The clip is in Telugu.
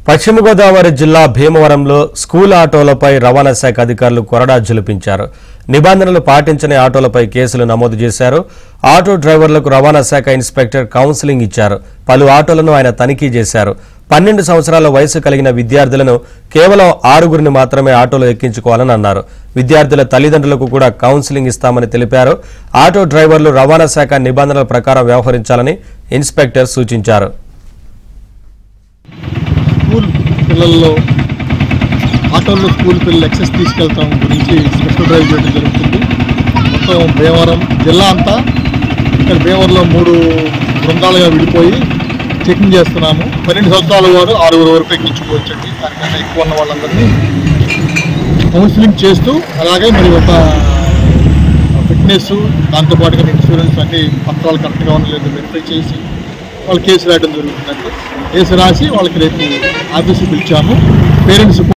పశ్చిమ గోదావరి జిల్లా భీమవరంలో స్కూల్ ఆటోలపై రవాణా శాఖ అధికారులు కొరడా జులిపించారు నిబంధనలు పాటించని ఆటోలపై కేసులు నమోదు చేశారు ఆటో డ్రైవర్లకు రవాణా శాఖ ఇన్స్పెక్టర్ కౌన్సిలింగ్ ఇచ్చారు పలు ఆటోలను ఆయన తనిఖీ చేశారు పన్నెండు సంవత్సరాల వయసు కలిగిన విద్యార్థులను కేవలం ఆరుగురిని మాత్రమే ఆటోలో ఎక్కించుకోవాలని అన్నారు విద్యార్థుల తల్లిదండ్రులకు కూడా కౌన్సిలింగ్ ఇస్తామని తెలిపారు ఆటో డ్రైవర్లు రవాణా శాఖ నిబంధనల ప్రకారం వ్యవహరించాలని ఇన్స్పెక్టర్ సూచించారు స్కూల్ పిల్లల్లో ఆటోల్లో స్కూల్ పిల్లలు ఎక్సెస్ తీసుకెళ్తాం గురించి స్పెషల్ డ్రైవ్ చేయడం జరుగుతుంది మొత్తం భీమవరం జిల్లా అంతా ఇక్కడ భీమవరంలో మూడు బృందాలుగా విడిపోయి చెకింగ్ చేస్తున్నాము పన్నెండు సంవత్సరాల వారు ఆరుగురు వరకు ఎక్కించుకోవచ్చండి దానికన్నా ఎక్కువ ఉన్న వాళ్ళందరినీ కౌన్సిలింగ్ చేస్తూ అలాగే మరి ఒక ఫిట్నెస్ దాంతోపాటుగా ఇన్సూరెన్స్ అన్ని పత్రాలు కరెక్ట్గా ఉన్న లేదు వెరిఫై చేసి వాళ్ళు కేసు రాయడం జరుగుతుందండి కేసు రాసి వాళ్ళకి రేపు ఆఫీస్కి పిలిచాము పేరెంట్స్